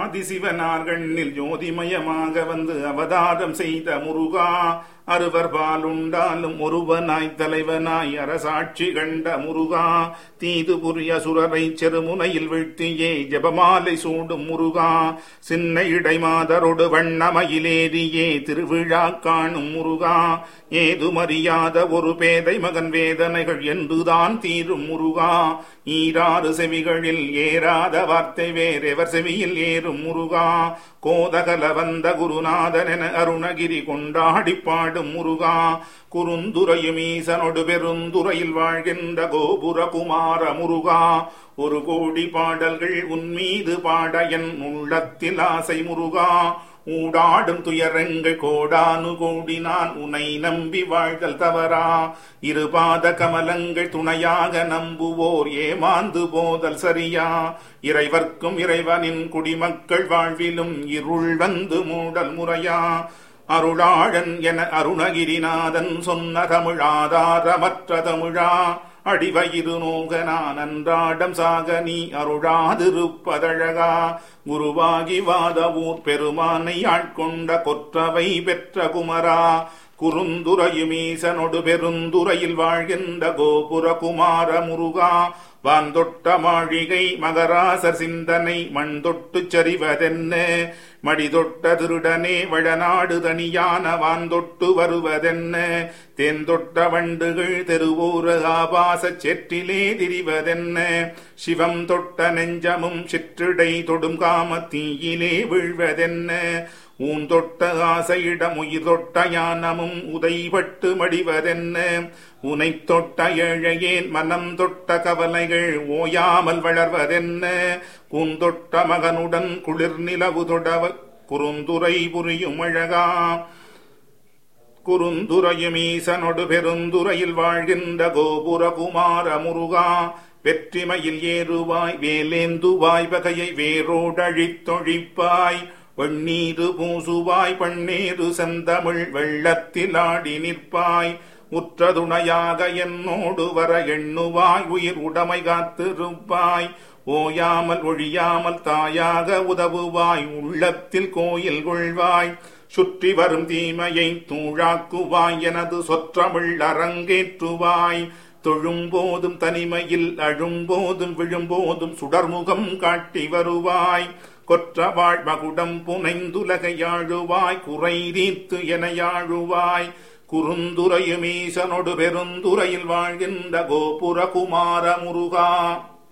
ஆதிசிவனார்கண்ணில் ஜோதிமயமாக வந்து அவதாரம் செய்த முருகா அறுவர் பாலுண்டாலும் ஒருவனாய் தலைவனாய் அரசாட்சி கண்ட முருகா தீது புரிய சுரரை செருமுனையில் வீழ்த்தியே ஜபமாலை சூடும் முருகா சின்ன இடைமாதரொடு வண்ணமயிலேறியே திருவிழா காணும் முருகா ஏதுமறியாத ஒரு பேதை மகன் வேதனைகள் என்றுதான் தீரும் முருகா ஈராறு செவிகளில் ஏறாத வார்த்தை வேறெவர் செவியில் ஏறும் முருகா கோதகல வந்த குருநாதன் என அருணகிரி கொண்டாடி பாடும் முருகா குறுந்துரையும் ஈசனொடு பெருந்துறையில் வாழ்கின்ற கோபுர குமார முருகா ஒரு கோடி பாடல்கள் உன்மீது பாட என் உள்ளத்தில் ஆசை முருகா ஊடாடும் துயரங்கள் கோடானு கோடி நான் உனை நம்பி வாழ்தல் தவறா இருபாத கமலங்கள் துணையாக நம்புவோர் ஏமாந்து போதல் சரியா இறைவர்க்கும் இறைவனின் குடிமக்கள் வாழ்விலும் இருள் வந்து மூடல் முறையா அருளாழன் என அருணகிரிநாதன் சொன்ன தமிழாதாரமற்ற தமிழா அடிவயிறு நோக நான் அன்றாடம் சாக நீ அருளாதிருப்பதழகா குருவாகி வாதவூர் பெருமானை ஆட்கொண்ட கொற்றவை பெற்ற குமரா குறுந்துரையுமீசனொடு பெருந்துறையில் வாழ்கின்ற கோபுர குமார முருகா வாந்தொட்ட மாளிகை மகராசர் சிந்தனை மண் தொட்டு சரிவதென்ன மடிதொட்ட திருடனே வளநாடு தனியான வாந்தொட்டு வருவதென்ன தேந்தொட்ட வண்டுகள் தெருவோர ஆபாச செற்றிலே திரிவதென்ன சிவம் தொட்ட நெஞ்சமும் சிற்றிடை தொடும் காம தீயிலே வீழ்வதென்ன ஊந்தொட்ட ஆசையிடம் உயிர் தொட்ட யானமும் உதைபட்டு மடிவதென்ன உனை தொட்ட ஏழையேன் மனம் தொட்ட கவலைகள் ஓயாமல் வளர்வதென்ன கூந்தொட்ட மகனுடன் குளிர் நிலவு தொடவ குறுந்துரை புரியும் அழகா குறுந்துரையும் ஈசனொடு பெருந்துறையில் வாழ்கின்ற கோபுர குமார முருகா வெற்றிமையில் ஏறுவாய் வேலேந்துவாய் வகையை வேரோடழித்தொழிப்பாய் வெண்ணீரு பூசுவாய் பன்னீரு செந்தமிழ் வெள்ளத்தில் ஆடி நிற்பாய் உற்றதுணையாக என்னோடு வர எண்ணுவாய் உயிர் உடைமை காத்திருப்பாய் ஓயாமல் ஒழியாமல் தாயாக உதவுவாய் உள்ளத்தில் கோயில் கொள்வாய் சுற்றி வரும் தீமையை தூழாக்குவாய் எனது சொற்றமிழ் அரங்கேற்றுவாய் தொழும்போதும் தனிமையில் அழும்போதும் விழும்போதும் சுடர்முகம் காட்டி வருவாய் கொற்றவாழ் மகுடம் புனைந்துலகையாழுவாய் குறை தீர்த்து எனையாழுவாய் குறுந்துரையுமீசனொடு பெருந்துறையில் வாழ்கின்ற கோபுர குமார முருகா